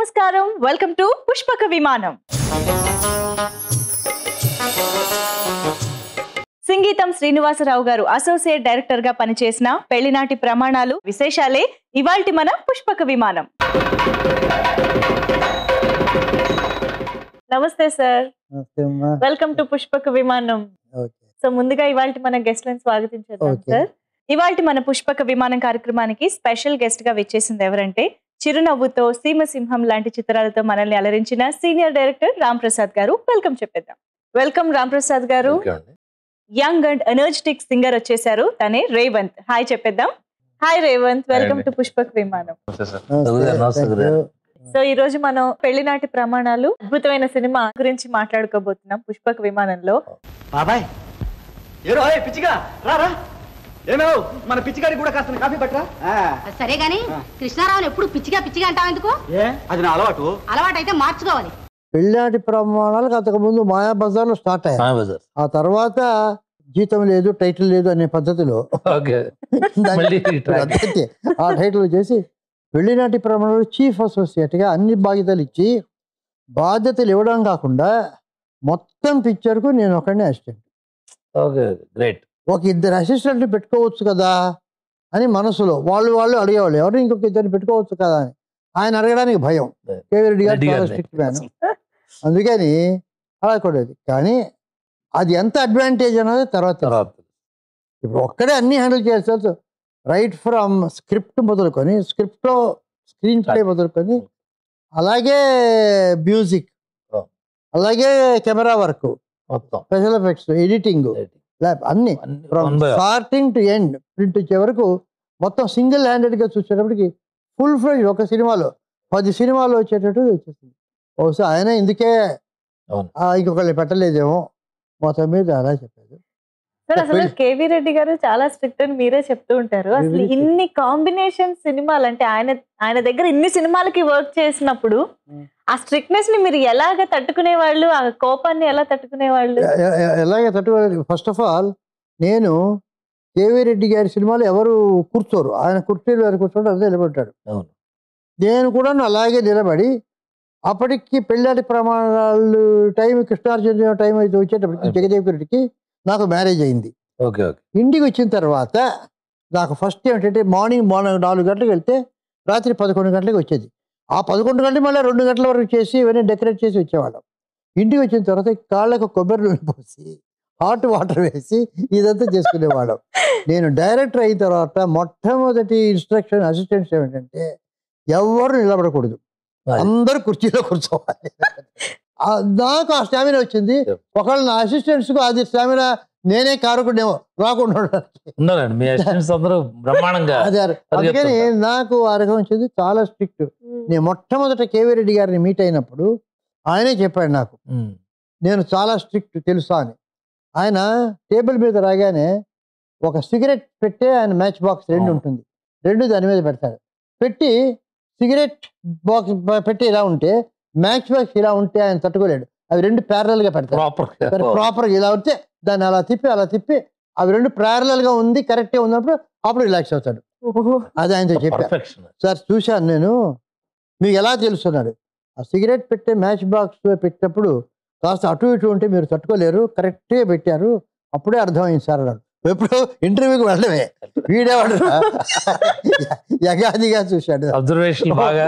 నమస్కారం welcome to పుష్పక విమానం సంగీతం శ్రీనివాసరావు గారు అసోసియేట్ డైరెక్టర్ గా పనిచేసిన పెళ్లినాటి ప్రమాణాలు విశేషాలే ఇవాల్టి మన పుష్పక విమానం నమస్తే సార్ నమస్తే అమ్మా వెల్కమ్ టు పుష్పక విమానం ఓకే సో ముందుగా ఇవాళ మన గెస్ట్ లను స్వాగతించేద్దాం Okay. సార్ ఇవాళ మన పుష్పక విమానం కార్యక్రమానికి స్పెషల్ గెస్ట్ గా విచ్చేసింది ఎవరంటే చిరునవ్వుతో సీమసింహం లాంటి చిత్రాలతో మనల్ని అలరించిన senior director Ram Prasad garu welcome చెప్పేద్దాం వెల్కమ్ రామ్ ప్రసాద్ గారు యంగ్ అండ్ ఎనర్జెటిక్ సింగర్ వచ్చేసారు తనే రేవంత్ హాయ్ చెప్పేద్దాం హాయ్ రేవంత్ వెల్కమ్ అండి. టు పుష్పక్ విమానం నమస్తే, గురుగారు, నమస్తే thank గురుగారు. you. సో ఈ రోజు మనం పెళ్లినాటి ప్రమాణాలు అద్భుతమైన సినిమా గురించి మాట్లాడుకోబోతున్నాం పుష్పక్ విమానంలో బాబాయ్ ఏరో ఏ పిచ్చిగా రా రా ఏమేవ్ మన పిచ్చిగారికి కూడా కాస్త కాఫీ పట్టరా ఆ, సరే గాని కృష్ణారావుని ఎప్పుడు పిచ్చిగా పిచ్చిగా అంటావు ఎందుకు ఏ అది నా అలవాటు అలవాటైతే మార్చుకోవాలి పెళ్ళాటి ప్రమాణాలకు అంతకుముందు మాయా బజార్లో స్టార్ట్ అయ్యాయి బజార్ ఆ తర్వాత జీతం లేదు టైటిల్ లేదు అనే పద్ధతిలో ఓకే దాన్ని మళ్ళీ track. అంతే. ఆ టైటిల్ చేసి పెళ్లినాటి ప్రమాణాలు చీఫ్ అసోసియేట్గా అన్ని బాధ్యతలు ఇచ్చి బాధ్యతలు ఇవ్వడం కాకుండా మొత్తం పిక్చర్కు నేను ఒకడిని అసిస్టెంట్ ఓకే గ్రేట్ ఒక ఇద్దరు అసిస్టెంట్లు పెట్టుకోవచ్చు కదా అని మనసులో వాళ్ళు వాళ్ళు అడిగేవాళ్ళు ఎవరు ఇంకొక ఇద్దరిని పెట్టుకోవచ్చు కదా అని ఆయన అడగడానికి భయం కేవీ రెడ్డి గారు రెడ్డి చాలా గారిని. స్ట్రిక్ట్ మ్యాన్ అందుకని అలా కూడదు కానీ అది ఎంత అడ్వాంటేజ్ అనేది తర్వాత తెలుసు. తర్వాత ఇప్పుడు ఒక్కడే అన్ని హ్యాండిల్ చేస్తారు రైట్ ఫ్రమ్ స్క్రిప్ట్ మొదలుకొని స్క్రిప్ట్లో స్క్రీన్ ప్లే Right. మొదలుకొని అలాగే మ్యూజిక్ Oh. అలాగే కెమెరా వర్క్ మొత్తం స్పెషల్ ఎఫెక్ట్స్ ఎడిటింగ్ అన్ని అన్ని from one by one. Starting to end print వచ్చే వరకు మొత్తం సింగిల్ హ్యాండెడ్గా చూసేటప్పటికి ఫుల్ ఫ్రెష్ ఒక సినిమాలో పది సినిమాలు వచ్చేటట్టు వచ్చేసింది బహుశా ఆయన ఇందుకే అవును. ఆ, ఇంకొకళ్ళు పెట్టలేదేమో మొత్తం మీద అలా చెప్పారు సార్ అసలు పెళ్లి- కేవీ రెడ్డి గారు చాలా స్ట్రిక్ట్ అని మీరే చెప్తూ ఉంటారు అసలు Very strict. ఇన్ని కాంబినేషన్ సినిమాలు అంటే ఆయన ఆయన దగ్గర ఇన్ని సినిమాలకి వర్క్ చేసినప్పుడు Hmm. ఆ స్ట్రిక్ట్నెస్ ని మీరు ఎలాగ తట్టుకునే వాళ్ళు ఆ కోపాన్ని ఎలా తట్టుకునే వాళ్ళు ఎ- ఎ- ఎ- ఎలాగే తట్టుకోలేదు ఫస్ట్ ఆఫ్ ఆల్ నేను కేవీ రెడ్డి గారి సినిమాలో ఎవరు కూర్చోరు ఆయన కుర్చీలు వారు కూర్చోండి అదే నిలబడ్డాడు అవును నేను కూడా అలాగే నిలబడి అప్పటికి పెళ్ళాటి ప్రమాణాలు టైం కృష్ణార్జున టైం అయితే వచ్చేటప్పటికి అయిపోయింది. జగదేవ్ రెడ్డికి నాకు మ్యారేజ్ అయింది ఓకే ఓకే ఇంటికి వచ్చిన తర్వాత నాకు ఫస్ట్ ఏమిటంటే మార్నింగ్ మార్నింగ్ నాలుగు గంటలకు వెళ్తే రాత్రి పదకొండు గంటలకు వచ్చేది ఆ పదకొండు గంటలు మళ్ళీ రెండు గంటల వరకు చేసి ఇవన్నీ డెకరేట్ చేసి వచ్చేవాళ్ళం ఇంటికి వచ్చిన తర్వాత కాళ్ళకు కొబ్బరి నూనె పోసి హాట్ వాటర్ వేసి ఇదంతా చేసుకునేవాళ్ళం నేను డైరెక్టర్ అయిన తర్వాత మొట్టమొదటి ఇన్స్ట్రక్షన్ అసిస్టెంట్స్ ఏమిటంటే ఎవరు నిలబడకూడదు అది. అందరూ కుర్చీలో కూర్చోవాలి ఆ, నాకు ఆ స్టామినా వచ్చింది Yep. ఒకళ్ళు నా అసిస్టెంట్స్కు అది స్టామినా నేనే కారుకుండేమో రాకుండా ఉండడానికి. ఉన్నారండి మీ అసిస్టెంట్స్ అందరూ బ్రహ్మాండంగా అదే అదే. అందుకని పరిగెత్తుంటారు. నాకు ఆ రకం వచ్చింది చాలా స్ట్రిక్ట్ నేను మొట్టమొదట కేవీ రెడ్డి గారిని మీట్ అయినప్పుడు ఆయనే చెప్పాడు నాకు ఉమ్. నేను చాలా స్ట్రిక్ట్ తెలుసా అని ఆయన టేబుల్ మీద రాగానే ఒక సిగరెట్ పెట్టే ఆయన మ్యాచ్ బాక్స్ రెండు అవును. ఉంటుంది రెండు దాని మీద పెడతాడు పెట్టి సిగరెట్ బాక్స్ పెట్టి ఇలా ఉంటే మ్యాచ్ బాక్స్ ఇలా ఉంటే ఆయన తట్టుకోలేడు అవి రెండు parallel గా పెడతాడు ప్రాపర్ సరే ప్రాపర్ ఇలా ఉంటే దాన్ని అలా తిప్పి అలా తిప్పి అవి రెండు parallel గా ఉంది కరెక్టే ఉన్నప్పుడు అప్పుడు రిలాక్స్ అవుతాడు అది ఆయనతో చెప్పాను పర్ఫెక్షన్ సార్ చూశాను నేను మీకు ఎలా తెలుస్తున్నాడు ఆ సిగరెట్ పెట్టే మ్యాచ్ బాక్స్ పెట్టినప్పుడు కాస్త అటు ఇటు ఉంటే మీరు తట్టుకోలేరు కరెక్ట్గా పెట్టారు అప్పుడే అర్థమైంది సార్ అన్నాడు ఎప్పుడు ఇంటర్వ్యూకి వెళ్ళడమే వీడేవాడు యగాదిగా చూశాడు అబ్జర్వేషన్ బాగా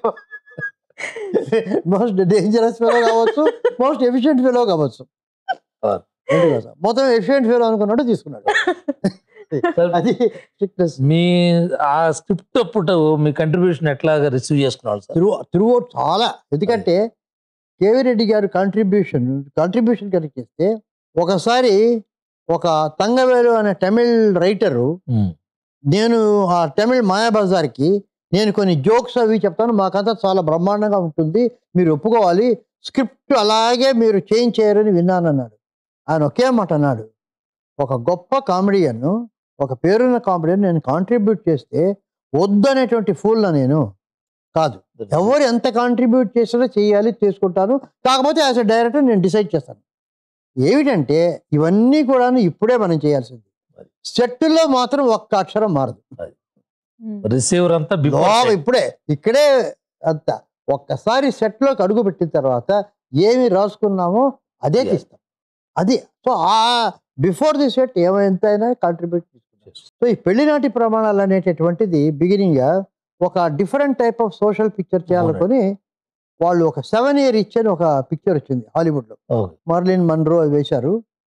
మోస్ట్ డేంజరస్ ఫెలో కావచ్చు మోస్ట్ ఎఫిషియెంట్ ఫెలో కావచ్చు అవును. రెండు కాదు. మొత్తం ఎఫిషియెంట్ ఫెలో అనుకున్నాడు తీసుకున్నాడు సార్, అది స్ట్రిక్ట్నెస్ మీ ఆ స్క్రిప్ట్ అప్పుడు మీ కంట్రిబ్యూషన్ ఎట్లాగా రిసీవ్ చేసుకున్నారు సార్ త్రూ త్రూ చాలా ఎందుకంటే కేవీ రెడ్డి గారు కాంట్రిబ్యూషన్ కాంట్రిబ్యూషన్ కనుక చేస్తే ఒకసారి ఒక తంగవేలు అనే తమిళ్ రైటరు ఉమ్. నేను ఆ తమిళ్ మాయాబజార్కి నేను కొన్ని జోక్స్ అవి చెప్తాను మాకంతా చాలా బ్రహ్మాండంగా ఉంటుంది మీరు ఒప్పుకోవాలి స్క్రిప్ట్ అలాగే మీరు చేంజ్ చేయరని విన్నానన్నాడు ఆయన ఒకే మాట అన్నాడు ఒక గొప్ప కామెడియన్ ఒక పేరున్న కామెడియన్ నేను కాంట్రిబ్యూట్ చేస్తే వద్దనేటువంటి ఫూల్న నేను కాదు ఎవరు ఎంత కాంట్రిబ్యూట్ చేసినా చేయాలి చేసుకుంటాను కాకపోతే యాజ్ అ డైరెక్టర్ నేను డిసైడ్ చేస్తాను ఏమిటంటే ఇవన్నీ కూడా ఇప్పుడే మనం చేయాల్సింది సెట్లో మాత్రం ఒక్క అక్షరం మారదు రిసీవర్ అంతా లోపల బిఫోర్ ఇప్పుడే ఇక్కడే అంత ఒక్కసారి సెట్లోకి అడుగు పెట్టిన తర్వాత ఏమి రాసుకున్నామో అదే Yes. తీస్తాం అది సో ఆ బిఫోర్ ది సెట్ ఏమైనా కాంట్రిబ్యూట్ తీసుకుంటాం సో ఈ పెళ్లినాటి ప్రమాణాలు అనేటటువంటిది బిగినింగ్ ఒక different type of social picture చేయాలనుకొని వాళ్ళు ఒక సెవెన్ ఇయర్ ఇచ్చని ఒక పిక్చర్ వచ్చింది హాలీవుడ్లో ఓకే మార్లిన్ మన్రో అది వేశారు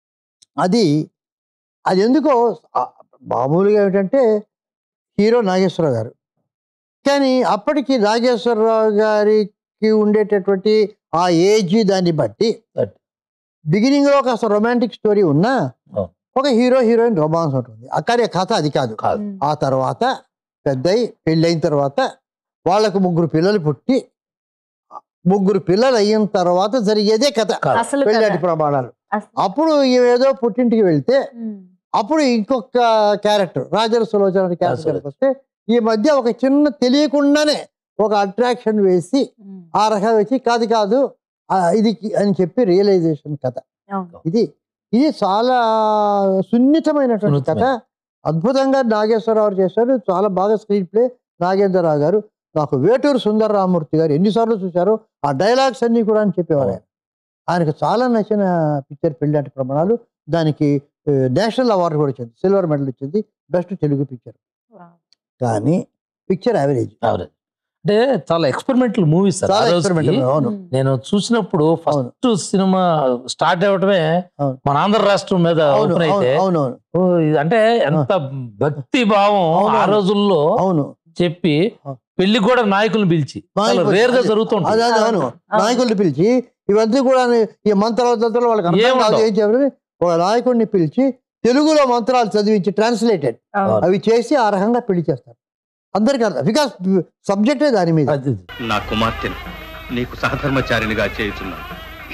అది అది ఎందుకో ఆ, మామూలుగా ఏమిటంటే హీరో నాగేశ్వరరావు గారు కానీ అప్పటికి నాగేశ్వరరావు గారికి ఉండేటటువంటి ఆ ఏజ్ దాన్ని బట్టి Right. బిగినింగ్లో కాస్త రొమాంటిక్ స్టోరీ ఉన్నా Oh. ఒక హీరో హీరోయిన్ రొమాన్స్ ఉంటుంది అక్కడే కథ అది కాదు కాదు ఆ తర్వాత పెద్దయి పెళ్ళైన తర్వాత వాళ్ళకు ముగ్గురు పిల్లలు పుట్టి ముగ్గురు పిల్లలు అయిన తర్వాత జరిగేదే కథ కాదు అసలు పెళ్ళాటి కదా. ప్రమాణాలు అసలు. అప్పుడు ఏదో పుట్టింటికి వెళ్తే ఉమ్. అప్పుడు ఇంకొక క్యారెక్టర్ రాజర సులోచన క్యారెక్టర్ సులోచన. వస్తే ఈ మధ్య ఒక చిన్న తెలియకుండానే ఒక అట్రాక్షన్ వేసి ఉమ్. ఆ రకం వచ్చి కాదు కాదు ఆ, ఇది కి- అని చెప్పి రియలైజేషన్ కథ అవును. ఇది ఇది చాలా సున్నితమైనటువంటి కథ సున్నితమైన. అద్భుతంగా నాగేశ్వరరావు చేశారు చాలా బాగా స్క్రీన్ ప్లే నాగేంద్రరావు గారు నాకు వేటూరు సుందర రామూర్తి గారు ఎన్నిసార్లు చూశారో ఆ డైలాగ్స్ అన్ని కూడా అని చెప్పేవారు ఆయన. ఆయనకు చాలా నచ్చిన పిక్చర్ పెళ్ళాటి ప్రమాణాలు దానికి నేషనల్ అవార్డు కూడా వచ్చింది సిల్వర్ మెడల్ వచ్చింది బెస్ట్ తెలుగు పిక్చర్ Wow. కానీ పిక్చర్ యావరేజ్ Average. అంటే చాలా ఎక్స్పెరిమెంటల్ మూవీస్ సార్ ఆ చాలా రోజుకి ఎక్స్పెరిమెంట్ అవును ఉమ్. నేను చూసినప్పుడు ఫస్ట్ సినిమా స్టార్ట్ అవ్వటమే అవును. మన ఆంధ్ర రాష్ట్రం మీద అవును ఓపెన్ అయితే అవును అవును ఓ, ఇది అంటే ఎంత భక్తి భావం అవును. ఆ రోజుల్లో అవును చెప్పి అవును. పెళ్లి కూడా నాయకులను పిలిచి చాలా నాయకులు- రేర్ గా అదే- జరుగుతుంటుంది అదే అదే అవును అవును. నాయకుల్ని పిలిచి ఇవన్నీ కూడా ఈ మంత్రాలు తంత్రాలు వాళ్ళకి అర్థం ఏం కాదు ఉండవు. ఏం చెప్పారు ఒక నాయకుడిని పిలిచి తెలుగులో మంత్రాలు చదివించి ట్రాన్స్లేటెడ్ అవును. అవి చేసి ఆ రకంగా పెళ్లి చేస్తారు అందరికీ అర్థం బికాస్ సబ్జెక్టే దాని మీద అది నా కుమార్తెను నీకు సహధర్మచారినిగా చేయుచున్నాను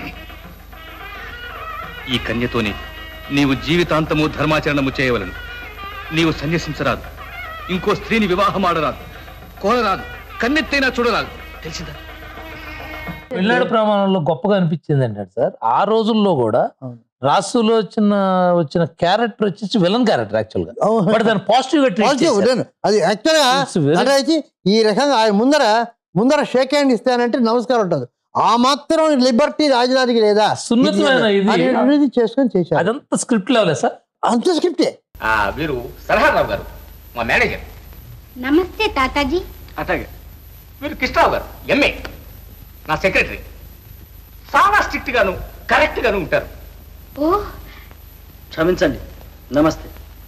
ఈ కన్యతోని నీవు జీవితాంతము ధర్మాచరణము చేయవలను నీవు సన్యసించరాదు ఇంకో స్త్రీని వివాహమాడరాదు కోరరాదు కన్నెత్తైనా చూడరాదు తెలిసిందా పెళ్ళాడు ప్రమాణంలో గొప్పగా అనిపించింది ఏంటంటే సార్ ఆ రోజుల్లో కూడా అవును. రాసులో వచ్చిన వచ్చిన క్యారెక్టర్ వచ్చేసి విలన్ క్యారెక్టర్ యాక్చువల్ గా అవును. బట్ దాన్ని పాజిటివ్ గా treat Positive, చేశారు. నేను- అది యాక్చువల్గా It's very- నటరాజు ఈ రకంగా ఆయన ముందర ముందర షేక్ హ్యాండ్ ఇస్తానంటే నమస్కారం ఉంటుంది ఆ మాత్రం లిబర్టీ రాజధానికి లేదా సున్నితమైన ఇది అని అభివృద్ధి చేసుకొని చేశారు అదంతా స్క్రిప్ట్ లెవెలే సార్ అంత స్క్రిప్టే వీరు సలహారావు గారు మా మేనేజర్ నమస్తే తాతాజీ అట్లాగే వీరు కృష్ణరావు గారు ఎంఏ నా సెక్రటరీ చాలా స్ట్రిక్ట్ గాను కరెక్ట్ గాను ఉంటారు ఓ క్షమించండి నమస్తే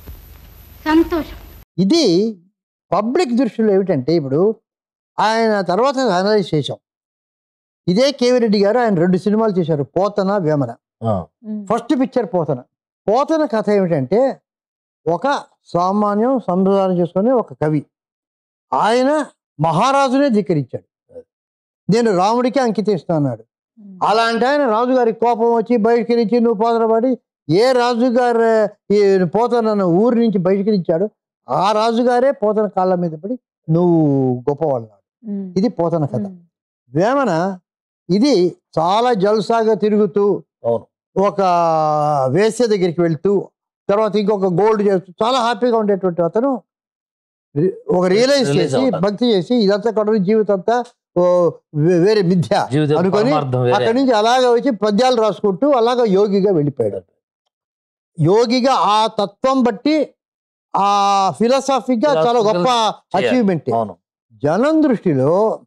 సంతోషం ఇది పబ్లిక్ దృష్టిలో ఏమిటంటే ఇప్పుడు ఆయన తర్వాత అనలైజ్ చేశాం ఇదే కేవీ రెడ్డి గారు ఆయన రెండు సినిమాలు చేశారు పోతన వేమన ఆ, ఉమ్. ఫస్ట్ పిక్చర్ పోతన పోతన కథ ఏమిటంటే ఒక సామాన్యం సంప్రదాయం చేసుకునే ఒక కవి ఆయన మహారాజునే ధిక్కరించాడు నేను రాముడికి అంకితం ఇస్తా అన్నాడు ఉమ్. అలాంటి ఆయన రాజుగారికి కోపం వచ్చి బయటికి నుంచి నువ్వు పోతనబడి ఏ రాజుగారు ఈ పోతన ఊరి నుంచి బయటికి నిచ్చాడు ఆ రాజుగారే పోతన కాళ్ళ మీద పడి నువ్వు గొప్పవాళ్ళు ఉమ్. ఇది పోతన కథ ఉమ్. వేమన ఇది చాలా జల్సాగా తిరుగుతూ అవును ఒక వేశ్య దగ్గరికి వెళ్తూ తర్వాత ఇంకొక గోల్డ్ చేస్తూ చాలా హ్యాపీగా ఉండేటువంటి అతను రి- ఒక రియలైజ్ Realize చేసి అవుతాడు. భక్తి చేసి ఇదంతా కూడా జీవితం అంతా ఓ వే- వేరే మిథ్య జీవితం అనుకొని పరమార్థం వేరే. అక్కడి నుంచి అలాగ వచ్చి పద్యాలు రాసుకుంటూ అలాగ యోగిగా వెళ్ళిపోయాడు యోగిగా ఆ తత్వం బట్టి ఆ ఫిలాసఫీగా చాలా గొప్ప చేయాలి. అచీవ్మెంట్ అవును జనం దృష్టిలో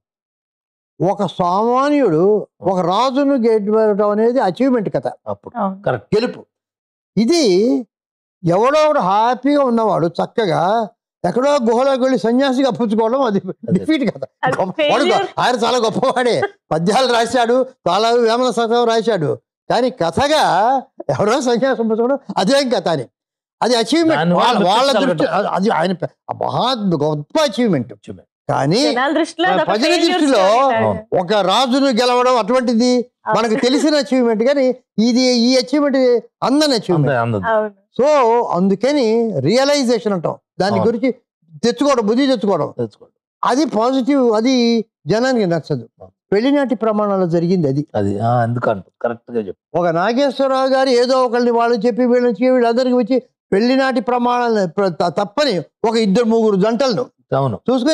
ఒక సామాన్యుడు ఒక రాజును గెలవడం అనేది అచీవ్మెంట్ కథ అప్పుడు అవును. కరెక్ట్ గెలుపు ఇది ఎవడో ఒకడు హ్యాపీగా ఉన్నవాడు చక్కగా ఎక్కడో గుహలోకి వెళ్ళి సన్యాసిగా పుచ్చుకోవడం అది డిఫీట్ కదా అది గొప్ప- వాడు failure. గొ- ఆయన చాలా గొప్పవాడే పద్యాలు రాశాడు చాలా వేమన శతకం రాశాడు కానీ కథగా ఎవరో సన్యాసం పుచ్చుకోవడం అదేం కథ అని అది అచీవ్మెంట్ దాన్ని వాళ్ళ వాళ్ళు వాళ్ళ మెప్పించగలగడం. దృష్టి అది ఆయన పె- మహా గొప్ప అచీవ్మెంట్ Achievement. కానీ జనాల దృష్టిలో అదొక ప్రజల failure దృష్టిలో story లాగా. అవును. ఒక రాజును గెలవడం అటువంటిది మనకు తెలిసిన అచీవ్మెంట్ కానీ ఇది ఈ అచీవ్మెంట్ అందని అచీవ్మెంట్ అంతే అందదు అవును సో అందుకని రియలైజేషన్ అంటాం దాని అవును. గురించి తెచ్చుకోవడం బుద్ధి తెచ్చుకోవడం తెలుసుకోండి అది పాజిటివ్ అది జనానికి నచ్చదు అవును. పెళ్లినాటి ప్రమాణాలు జరిగింది అది అది ఆ, ఎందుకంట కరెక్ట్ గా చెప్పు ఒక నాగేశ్వరరావు గారు ఏదో ఒకరిని వాళ్ళు చెప్పి వీళ్ళని చెప్పి వీళ్ళందరికీ వచ్చి పెళ్లినాటి ప్రమాణాలను ప్ర- త- తప్పని ఒక ఇద్దరు ముగ్గురు జంటలను అవును చూసుకొని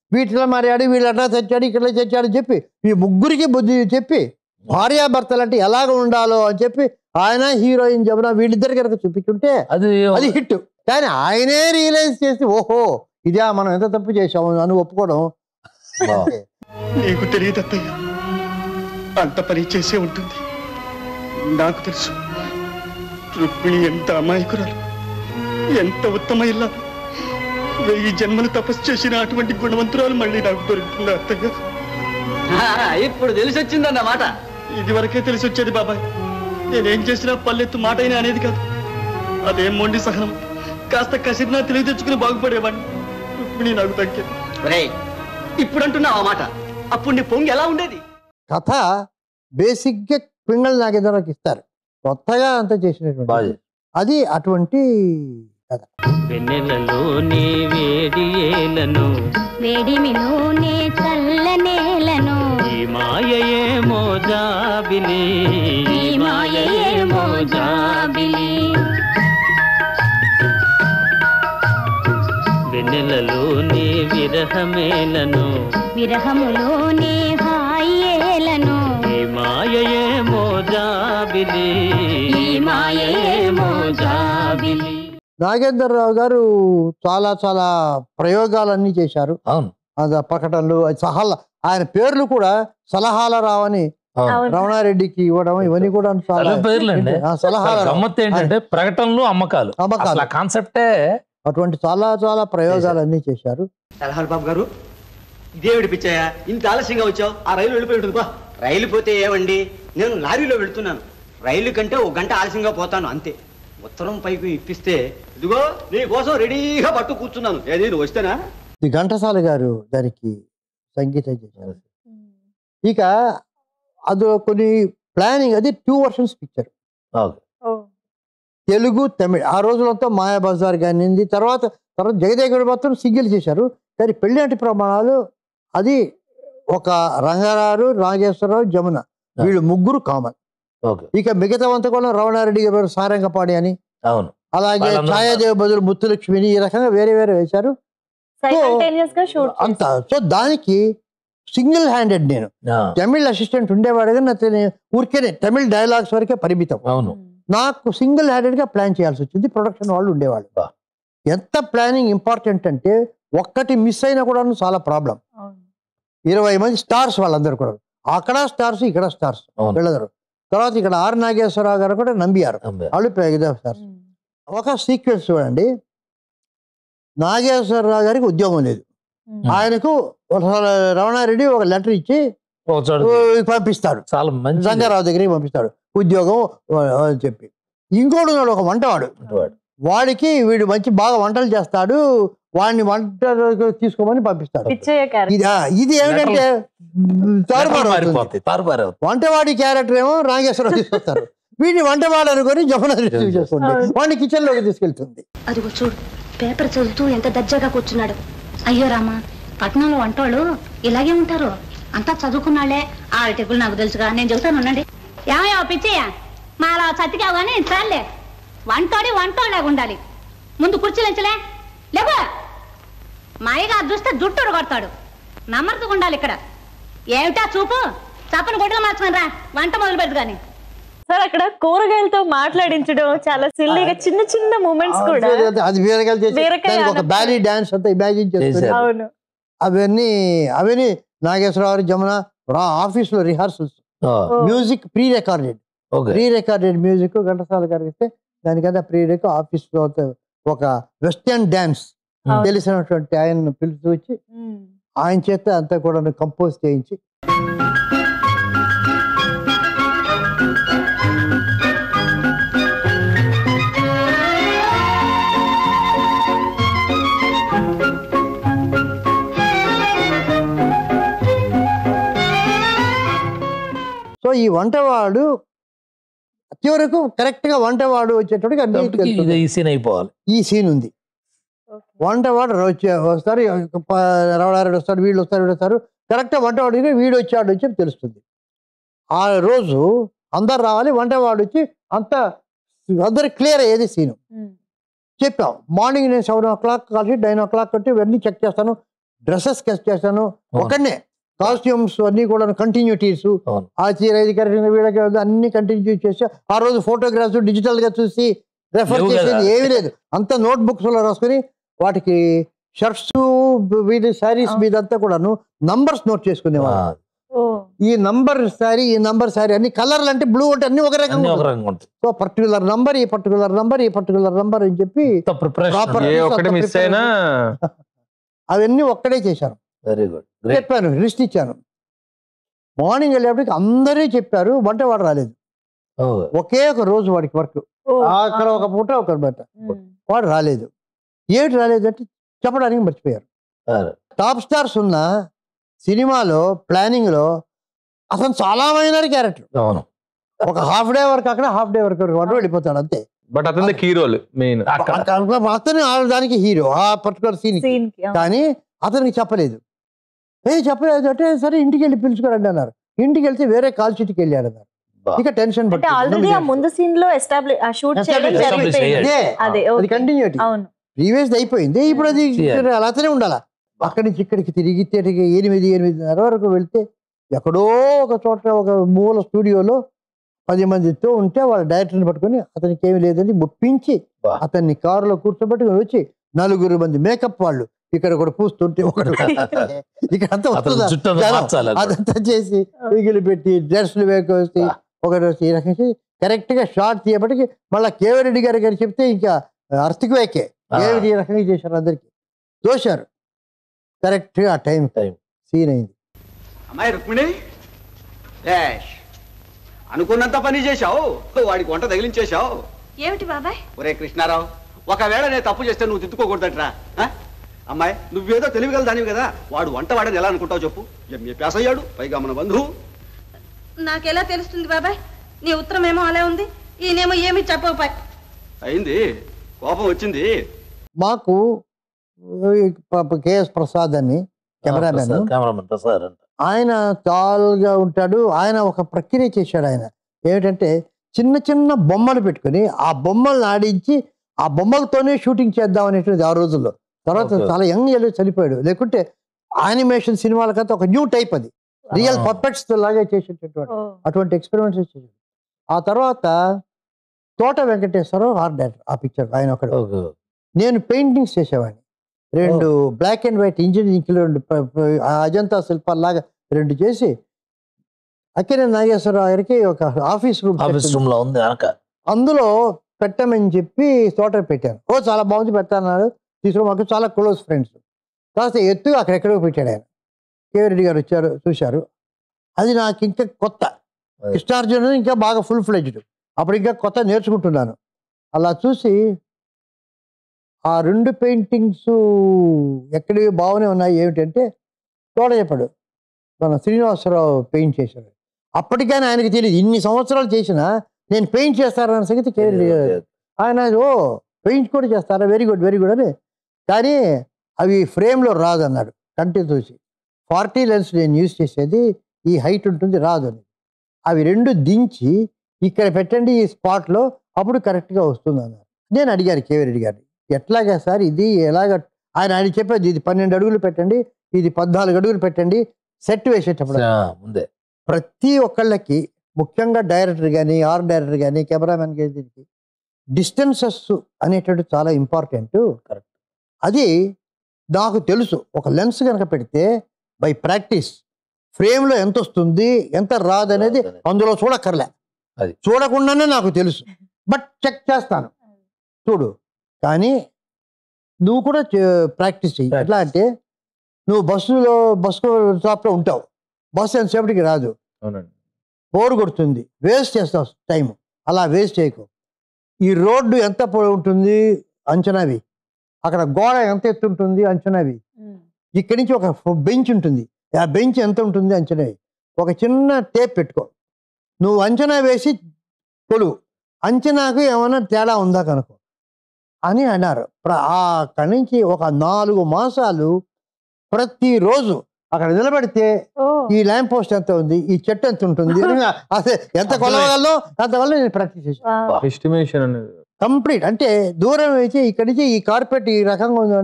వీటిలో మారాడు వీళ్ళు అట్లా తెచ్చాడు ఇక్కడ తెచ్చాడు అని చెప్పి ఈ ముగ్గురికి బుద్ధి చెప్పి భార్యాభర్తలు అంటే ఎలాగ ఉండాలో అని చెప్పి ఆయన హీరోయిన్ జమున వీళ్ళిద్దరు కనుక చూపించుంటే అది అది హిట్ కానీ ఆయనే రియలైజ్ చేసి ఓహో ఇదే మనం ఎంత తప్పు చేసాము అని ఒప్పుకోవడం బాగుంది. నీకు తెలియదు అత్తయ్య అంత పని చేసే ఉంటుంది నాకు తెలుసు రుక్మిణి ఎంత అమాయకురాలు ఎంత ఉత్తమ ఇల్లా వెయ్యి జన్మలు తపస్సు చేసిన అటువంటి గుణవంతురాలు మళ్ళీ నాకు దొరుకుతుంది అత్తయ్య ఇప్పుడు తెలిసి వచ్చిందన్నమాట ఇది వరకే తెలిసి వచ్చేది బాబాయ్ నేనేం చేసినా పల్లెత్తు మాట అయినా అనేది కాదు అదేం మొండి సహనం కాస్త కసిరినా తెలివి తెచ్చుకుని బాగుపడేవాడిని రుక్మిణి నాకు తగ్గింది ఇప్పుడు అంటున్నావు ఆ మాట అప్పుడు నీ పొంగి ఎలా ఉండేది కథ బేసిక్గా పింగళ నాగేంద్రరావుకి ఇస్తారు కొత్తగా అంత బాగా చేసినటువంటి చేశారు. అది అటువంటి కథ వెన్నెలలోనే వేడి ఏలను వేడిమి నూనె చల్ల నేలను ఈ మాయయేమో జాబిలి ఈ మాయేమో జాబిలి వెన్నెలలోనే విరహమేలను విరహములోనే హాయేలను ఈ మాయయేమో జాబిలి ఈ మాయేమో జాబిలి నాగేంద్రరావు గారు చాలా చాలా ప్రయోగాలన్నీ చేశారు అవును అది ఆ ప్రకటనలు అది సహల ఆయన పేర్లు కూడా సలహాల రావని అవును అవును. రమణారెడ్డికి ఇవ్వడం ఇవన్నీ కూడా చాలా అదే పేర్లండి ఆ, సలహాల రావు. గమ్మత్ ఏంటంటే ప్రకటనలు అమ్మకాలు అమ్మకాలు. అసలు ఆ కాన్సెప్టే అటువంటి చాలా చాలా ప్రయోగాలన్నీ చేశారు సలహాలు బాబు గారు ఇదేమిటి పిచ్చాయా ఇంత ఆలస్యంగా వచ్చావు ఆ రైలు వెళ్ళిపోయి ఉంటుంది బా రైలు పోతే ఏమండి నేను లారీలో వెళ్తున్నాను రైలు కంటే ఒక గంట ఆలస్యంగా పోతాను అంతే ఉత్తరం పైకి ఇప్పిస్తే ఇదిగో నీ కోసం రెడీగా పట్టు కూర్చున్నాను ఏది నువ్వు వస్తేనా ఇది ఘంటసాల గారు దానికి సంగీతం చేశారు ఇక అది కొన్ని ప్లానింగ్ అది టూ వర్షన్స్ పిక్చర్ ఓకే ఓ. తెలుగు తమిళ్ ఆ రోజులంతా మాయాబజార్ కానింది తర్వాత తర్వాత జగదేగుడు మాత్రం సింగిల్ చేశారు కానీ పెళ్ళినాటి ప్రమాణాలు అది ఒక రంగారావు నాగేశ్వరరావు జమున వీళ్ళు ముగ్గురు కామన్ ఓకే ఇక మిగతా అంతా కూడా రమణారెడ్డి గారు సారంగపాడి అని అవును అలాగే వాళ్ళందరూ ఛాయాదేవి బదులు ముత్తులక్ష్మిని ఈ రకంగా వేరే వేరే వేశారు సైమల్టేనియస్ గా షూట్ అంత సో దానికి సింగిల్ హ్యాండెడ్ నేను ఆ, తమిళ్ అసిస్టెంట్ ఉండేవాడు కానీ నాకు తెలియ- ఊరికేనే తమిళ్ డైలాగ్స్ వరకే పరిమితం అవును నాకు సింగిల్ హ్యాండెడ్ గా ప్లాన్ చేయాల్సి వచ్చింది ప్రొడక్షన్ వాళ్ళు ఉండేవాళ్ళు బా. ఎంత ప్లానింగ్ ఇంపార్టెంట్ అంటే ఒక్కటి మిస్ అయినా కూడా చాలా ప్రాబ్లం ఇరవై మంది స్టార్స్ వాళ్ళందరూ కూడా అక్కడ స్టార్స్ ఇక్కడ స్టార్స్ అవును. వీళ్ళందరూ తర్వాత ఇక్కడ ఆర్ నాగేశ్వరరావు గారు కూడా నంబియారు అంబే. వాళ్ళు పెద్ద స్టార్స్ ఒక సీక్వెన్స్ చూడండి నాగేశ్వరరావు గారికి ఉద్యోగం లేదు ఆయనకు ఒక రమణారెడ్డి ఒక లెటర్ ఇచ్చి ఒక చోట ఓ, పంపిస్తాడు చాలా మంచి రంగారావు దగ్గరికి పంపిస్తాడు ఉద్యోగం ఆ, అని చెప్పి ఇంకోడు ఉన్నాడు ఒక వంటవాడు వాడు. వాడికి వీడు మంచి బాగా వంటలు చేస్తాడు వాడిని వంట తీసుకోమని పంపిస్తాడు పిచ్చయ్య క్యారెక్టర్ ఇది ఆ, ఇది ఏమిటంటే తారుమారు అవుతుంది. మారిపోతాయి తారుమారు అవుతాయి. వంటవాడి క్యారెక్టర్ ఏమో రాగేశ్వరం తీసుకొస్తారు వీడిని వంటవాడు అనుకొని జమున రిసీవ్ చేసుకుంది వాడిని కిచెన్ లోకి తీసుకెళ్తుంది అదిగో చూడు పేపర్ చదువుతూ ఎంత దర్జాగా కూర్చున్నాడు అయ్యో రామా పట్టణంలో వంటోళ్ళు ఇలాగే ఉంటారు అంతా చదువుకున్నాళ్లే ఆ టెకులు నాకు తెలుసుగా నేను చెబుతాను ఉండండి ఏమయ్యో పిచ్చయ్య మా అలా చతికావు కానీ చాలే వంటోడి వంటోళ్ళగా ఉండాలి ముందు కుర్చీలంచలే లేవా మా అయ్యగారు చూస్తే జుట్టు కొడతాడు నమ్మకం ఉండాలి ఇక్కడ ఏమిటా చూపు చప్పని గొడ్డలు మార్చుకొని రా వంట మొదలు పెట్టు కానీ సార్ అక్కడ కూరగాయలతో మాట్లాడించడం చాలా సిల్లీగా చిన్న చిన్న మూమెంట్స్ కూడా అది బీరకాయలు చేసి బీరకాయ దానికి ఒక అన్నప్పుడు. బ్యాలీ డాన్స్ అంతా ఇమాజిన్ చేస్తారు చేశారు. అవును అవన్నీ అవన్నీ నాగేశ్వరరావు జమున ఆఫీస్ లో రిహార్సల్స్ ఆ, ఓ. Music pre recorded okay pre recorded music Ghantasala గారికి ఇస్తే దానికంతా ప్రీ రిక ఆఫీస్ లో ఒక వెస్టర్న్ డాన్స్ అవును. తెలిసినటువంటి ఆయన్ని పిలుచు వచ్చి ఉమ్. ఆయన చేత అంతా కూడా కంపోజ్ చేయించి సో ఈ వంటవాడు చివరకు కరెక్ట్ గా వంటవాడు వచ్చేటప్పటికి అన్ని కాబట్టి ఇది తెలుస్తుంది. ఈ సీన్ అయిపోవాలి ఈ సీన్ ఉంది Okay. వంటవాడు వచ్చే వస్తారు ప- రమణారెడ్డి వస్తాడు వీళ్ళు వస్తారు వీళ్ళు వస్తారు కరెక్ట్గా వంటవాడికి వీడు వచ్చాడు అని చెప్పి తెలుస్తుంది ఆ రోజు అందరు రావాలి వంటవాడు వచ్చి అంత అందరికి క్లియర్ అయ్యేది సీను ఉమ్. చెప్పాం మార్నింగ్ నేను సెవెన్ ఓ క్లాక్ కలిసి నైన్ ఓ క్లాక్ కొట్టి ఇవన్నీ చెక్ చేస్తాను డ్రెస్సెస్ స్కెచ్ చేశాను అవును. ఒకనే కాస్ట్యూమ్స్ అన్ని కూడా కంటిన్యూటీస్ అవును. ఆ చీర ఇది కరెక్ట్ వీళ్ళకి అన్ని కంటిన్యూ చేసి ఆ రోజు ఫోటోగ్రాఫ్స్ డిజిటల్ గా చూసి రెఫర్ లేవు చేసేది కదా. ఏమీ లేదు అంత నోట్ బుక్స్ లో రాసుకొని వాటికి షర్ట్స్ వీటి శారీస్ అవును. మీద అంతా కూడాను నంబర్స్ నోట్ చేసుకునేవాళ్ళు ఆ, ఓ ఈ నంబర్ శారీ ఈ నంబర్ శారీ అన్ని కలర్లు అంటే బ్లూ అంటే అన్ని ఒక అన్ని రకంగా ఒక ఉంటుంది. రకంగా ఉంటుంది సో పర్టికులర్ నంబర్ ఈ పర్టికులర్ నంబర్ ఈ పర్టికులర్ నంబర్ అని చెప్పి ప్రిపరేషన్ Proper. ఏ ఒక్కటి మిస్ అయినా అవన్నీ ఒక్కడే చేశాను వెరీ గుడ్ గ్రేట్ చెప్పాను లిస్ట్ ఇచ్చాను మార్నింగ్ వెళ్ళేప్పటికి అందరూ చెప్పారు వంట వాడు రాలేదు ఒకే ఒక రోజు వాడికి వర్క్ ఓ, అక్కడ ఒక పూట ఒక బట్ట ఉమ్. వాడు రాలేదు ఏమిటి రాలేదు అంటే చెప్పడానికి మర్చిపోయారు టాప్ స్టార్స్ ఉన్న సినిమాలో ప్లానింగ్ లో అతను చాలా మైనర్ క్యారెక్టర్ అవును ఒక హాఫ్ డే వరకు అక్కడ హాఫ్ డే వరకు వాడు వెళ్ళిపోతాడు అంతే బట్ అతని హీరోలు మెయిన్ అక్కడ అతను ఆ దానికి హీరో ఆ పర్టికులర్ సీన్ Scene కి, అవును. కానీ అతనికి చెప్పలేదు ఏ చెప్పలేదు అంటే సరే ఇంటికి వెళ్ళి పిలుచుకోరండి అన్నారు ఇంటికి వెళ్తే వేరే కాల్ షీట్కి వెళ్ళాడు అన్నారు బా. ఇక టెన్షన్ అంటే ఆల్రెడీ ఆ ముందు సీన్ లో ఎస్టాబ్లిష్ ఆ షూట్ చేయడం Establish జరిగిపోయింది అయ్యాడు. అదే అదే అది okay. కంటిన్యూటీ అవును ప్రీవియస్ అయిపోయింది ఇప్పుడు అది చేయాలి. అలానే ఉండాలా అక్కడి నుంచి ఇక్కడికి తిరిగి తిరిగి ఎనిమిది ఎనిమిదిన్నర వరకు వెళ్తే ఎక్కడో ఒక చోట ఒక మూల స్టూడియోలో పది మందితో ఉంటే వాళ్ళ డైరెక్టర్ని పట్టుకొని అతనికి ఏమి లేదని ఒప్పించి బా. అతన్ని కారులో కూర్చోబెట్టుకుని వచ్చి నలుగురు మంది మేకప్ వాళ్ళు ఇక్కడ కూడా పూస్తుంటే ఒకడు ఇక్కడ అంతా అతను వస్తుందా జుట్టు అంతా జనం. మార్చాలి అన్నమాట. అదంతా చేసి మిగిలి పెట్టి డ్రెస్లు వేకొచ్చి ఒకటి వచ్చి ఈ రకంగా కరెక్ట్ గా షార్ట్ తీయబట్టి మళ్ళీ కేవరెడ్డి గారి గారు చెప్తే ఇంకా అర్థకు వేకే ఆ. ఏమిటి ఈ రకంగా చేశారు అందరికి దోశారు కరెక్ట్ గా ఆ టైం Time. సీన్ అయింది అమ్మాయి రుక్మిణి డాష్ అనుకున్నంత పని చేశావు వాడికి వంట తగిలించేశావు ఏమిటి బాబాయ్ ఒరే కృష్ణారావు ఒకవేళ నేను తప్పు చేస్తే నువ్వు తిట్టుకోకూడదట్రా ఆ? అమ్మాయి నువ్వేదో తెలివిగల దానివి కదా వాడు వంట వాడని ఎలా అనుకుంటావు చెప్పు ఎంఏ పాస్ అయ్యాడు పైగా మన బంధువు నాకెలా తెలుస్తుంది బాబాయ్ నీ ఉత్తరం ఏమో అలా ఉంది ఈయనేమో ఏమి చెప్పకపోయి అయింది కోపం వచ్చింది మాకు ఈ ప- కేఎస్ ప్రసాద్ అని కెమెరామెన్ కెమెరామెన్ ప్రసాద్ అంట ఆయన చాలుగా ఉంటాడు ఆయన ఒక ప్రక్రియ చేశాడు ఆయన ఏమిటంటే చిన్న చిన్న బొమ్మలు పెట్టుకొని ఆ బొమ్మలను ఆడించి ఆ బొమ్మలతోనే షూటింగ్ చేద్దాం అనేటువంటిది ఆ రోజుల్లో తర్వాత Okay. చాలా యంగ్ ఏజ్ చనిపోయాడు లేకుంటే యానిమేషన్ సినిమాలకంతా ఒక న్యూ టైప్ అది రియల్ Ah. పర్ఫెక్ట్స్ లాగే చేసేటటువంటి ఓ, అటువంటి ఎక్స్పెరిమెంట్స్ చేశాడు ఆ తర్వాత తోట వెంకటేశ్వరరావు ఆర్ట్ డైరెక్టర్ ఆ పిక్చర్ ఆయన ఒకడు ఓకే నేను పెయింటింగ్స్ చేసేవాడిని రెండు బ్లాక్ అండ్ వైట్ ఇంజనీరింగ్ రెండు ప- ప- ఆ అజంతా శిల్పాల్లాగా రెండు చేసి అక్కినే నాగేశ్వరరావు గారికి ఒక ఆఫీస్ రూమ్ ఆఫీస్ రూమ్ లో ఉంది వెనక అందులో పెట్టమని చెప్పి తోట పెట్టాను ఓ చాలా బాగుంది పెడతాన్నాడు తీసుకుని మాకు చాలా క్లోజ్ ఫ్రెండ్స్ కాస్త ఎత్తు అక్కడెక్కడో పెట్టాడు ఆయన కేవరెడ్డి గారు వచ్చారు చూశారు అది నాకు ఇంకా కొత్త అది. కృష్ణార్జున ఇంకా బాగా ఫుల్ ఫ్లెడ్జ్డ్ అప్పుడు ఇంకా కొత్త నేర్చుకుంటున్నాను అలా చూసి ఆ రెండు పెయింటింగ్స్ ఎక్కడివి బాగానే ఉన్నాయి ఏమిటంటే తోట చెప్పాడు మన శ్రీనివాసరావు పెయింట్ చేశాడు అప్పటికైనా ఆయనకి తెలియదు ఇన్ని సంవత్సరాలు చేసినా నేను పెయింట్ చేస్తానన్న సంగతి కేవరెడ్డి గారు ఆయన ఓ పెయింట్ కూడా చేస్తారా వెరీ గుడ్ వెరీ గుడ్ అని కానీ అవి ఫ్రేమ్లో రాదు అన్నాడు కంటి చూసి ఫార్టీ లెన్స్ నేను యూజ్ చేసేది ఈ హైట్ ఉంటుంది రాదు అని అవి రెండు దించి ఇక్కడ పెట్టండి ఈ స్పాట్లో అప్పుడు కరెక్ట్గా వస్తుంది అన్నారు నేను అడిగాను కేవరెడ్డి గారిని ఎట్లాగా సార్ ఇది ఎలాగ ఆయన ఆయన చెప్పేది ఇది పన్నెండు అడుగులు పెట్టండి ఇది పద్నాలుగు అడుగులు పెట్టండి సెట్ వేసేటప్పుడు ఆ, ముందే ప్రతి ఒక్కళ్ళకి ముఖ్యంగా డైరెక్టర్ కానీ ఆర్ డైరెక్టర్ కానీ కెమెరామెన్ కానీ దీనికి డిస్టెన్సెస్ అనేటువంటి చాలా ఇంపార్టెంట్ Correct. అది నాకు తెలుసు ఒక లెన్స్ కనుక పెడితే బై ప్రాక్టీస్ ఫ్రేమ్లో ఎంత వస్తుంది ఎంత రాదు అనేది రాదనేది. అందులో చూడక్కర్లే అది. చూడకుండానే నాకు తెలుసు బట్ చెక్ చేస్తాను చూడు కానీ నువ్వు కూడా ప్రాక్టీస్ చెయ్యి Practice. ఎట్లా అంటే నువ్వు బస్సులో బస్సు స్టాప్లో ఉంటావు బస్సు ఎంతసేపటికి రాదు అవునండి బోర్ కొడుతుంది వేస్ట్ చేస్తావు టైం అలా వేస్ట్ చేయకు ఈ రోడ్డు ఎంత పొడవు ఉంటుంది అంచనావి అక్కడ గోడ ఎంత ఎత్తు ఉంటుంది అంచనావి ఉమ్, ఇక్కడి నుంచి ఒక బెంచ్ ఉంటుంది ఆ బెంచ్ ఎంత ఉంటుంది అంచనా వేయి. ఒక చిన్న టేప్ పెట్టుకో నువ్వు అంచనా వేసి కొలువు అంచనాకు ఏమైనా తేడా ఉందా కనుకో అని అన్నారు ప్ర- ఆ అక్కడి నుంచి ఒక నాలుగు మాసాలు ప్రతిరోజు అక్కడ నిలబడితే ఓ, ఈ ల్యాంప్ పోస్ట్ ఎంత ఉంది ఈ చెట్టు ఎంత ఉంటుంది అదే ఎంత కొలవగలనో అంతవల్ల నేను ప్రాక్టీస్ చేశాను వావ్. ఎస్టిమేషన్ అనేది కంప్లీట్ అంటే దూరం వేసి ఇక్కడి నుంచి ఈ కార్పెట్ ఈ రకంగా ఉంది అంటే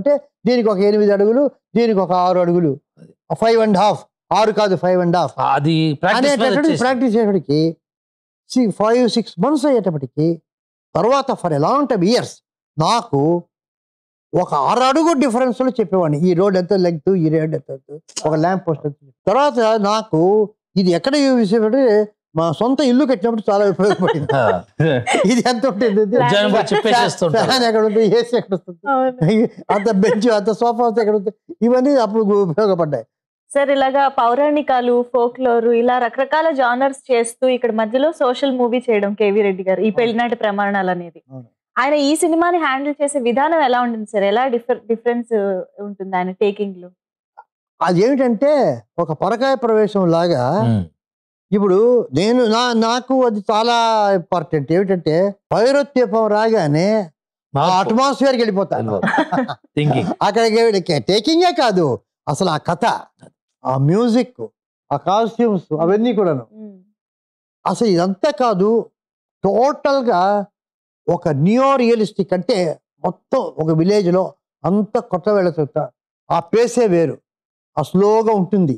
దీనికి ఒక ఎనిమిది అడుగులు దీనికి ఒక ఆరు అడుగులు ఫైవ్ అండ్ హాఫ్ ఆరు కాదు ఫైవ్ అండ్ హాఫ్ అది ప్రాక్టీస్ అనేటటువంటి ప్రాక్టీస్ చేసేటప్పటికి ఫైవ్ సిక్స్ మంత్స్ అయ్యేటప్పటికి తర్వాత for a long time years నాకు ఒక ఆరు అడుగు difference లో చెప్పేవాడిని ఈ రోడ్ ఎంత లెగ్త్ ఈ రోడ్ ఎంత length, ఒక ల్యాంప్ పోస్ట్ ఎంత తర్వాత నాకు ఇది ఎక్కడ యూజ్ చేసేటంటే మా సొంత ఇల్లు కట్టినప్పుడు చాలా ఉపయోగపడింది ఇది ఎంత ఉంటుంది ఇది? ఉద్యానం పోయి చెప్పేసేస్తుంటారు. ఫ్యాన్ ఎక్కడ ఉంది ఏసీ ఎక్కడ వస్తుంది అంత బెంచ్ అంత సోఫా ఎక్కడ ఉంది ఇవన్నీ అప్పుడు ఉపయోగపడ్డాయి సార్ ఇలాగా పౌరాణికాలు ఫోక్లోరు ఇలా రకరకాల జానర్స్ చేస్తూ ఇక్కడ మధ్యలో సోషల్ మూవీ చేయడం కేవీ రెడ్డి గారు ఈ పెళ్లినాటి ప్రమాణాలు అనేది అవును. ఆయన ఈ సినిమాని హ్యాండిల్ చేసే విధానం ఎలా ఉంటుంది సార్ ఎలా డిఫర్ డిఫరెన్స్ ఉంటుంది ఆయన టేకింగ్ లో అదేమిటంటే ఒక పరకాయ ప్రవేశం లాగా ఇప్పుడు నేను నా నాకు అది చాలా ఇంపార్టెంట్ ఏమిటంటే పైరత్యపం రాగానే ఆ అట్మాస్ఫియర్కి వెళ్ళిపోతాను థింకింగ్ అక్కడికి టేకింగే కాదు అసలు ఆ కథ ఆ మ్యూజిక్ ఆ కాస్ట్యూమ్స్ అవన్నీ కూడాను అసలు ఇదంతా కాదు టోటల్గా ఒక నియో రియలిస్టిక్ అంటే మొత్తం ఒక విలేజ్లో అంత కొత్త వెళ్ళచుతా ఆ పేసే వేరు ఆ స్లోగా ఉంటుంది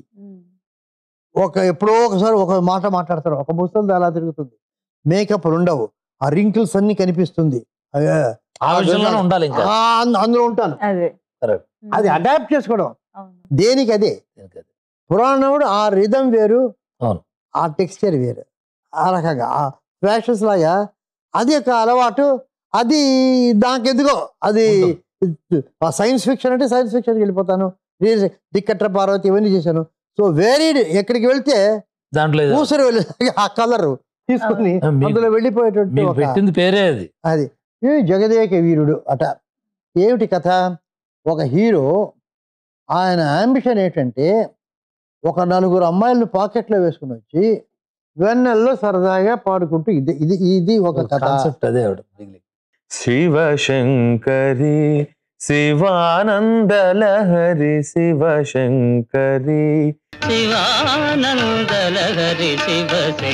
ఒక ఎప్పుడో ఒకసారి ఒక మాట మాట్లాడతారు ఒక ముసలిది అలా తిరుగుతుంది మేకప్ ఉండవు ఆ రింకిల్స్ అన్ని కనిపిస్తుంది అదే, ఆ విషయంలోనే ఉండాలి ఇంకా ఆ, అంద- అందులో ఉంటాను అదే Correct. అది అడాప్ట్ చేసుకోవడం అవును. దేనికి అదే పురాణముడు ఆ రిధం వేరు అవును. ఆ టెక్స్చర్ వేరు ఆ రకంగా ఆ ఫ్యాషన్స్ లాగా అది ఒక అలవాటు అది నాకెందుకో అది ఆ సైన్స్ ఫిక్షన్ అంటే సైన్స్ ఫిక్షన్కి వెళ్ళిపోతాను రీ- దిక్కట్ర పార్వతి ఇవన్నీ చేశాను సో వేరీడ్ ఎక్కడికి వెళ్తే దాంట్లో ఏదో- ఊసరి వెళ్ళి ఆ కలర్ తీసుకుని ఆ, మీకు- అందులో వెళ్ళిపోయేటట్టు మీకు ఒక పెట్టింది పేరే అది అది ఈ జగదేక వీరుడు అట ఏమిటి కథ ఒక హీరో ఆయన అంబిషన్ ఏంటంటే ఒక నలుగురు అమ్మాయిలను పాకెట్లో వేసుకుని వచ్చి వెన్నెల్లో సరదాగా పాడుకుంటూ ఇది ఇది ఇది ఒక కథ కాన్సెప్ట్ అదే ఆవిడ శివశంకరి శివానందలహరి శివశంకరి శివానందలహరి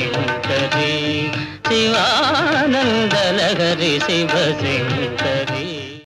శివశంకరి శివానందలహరి శివశంకరి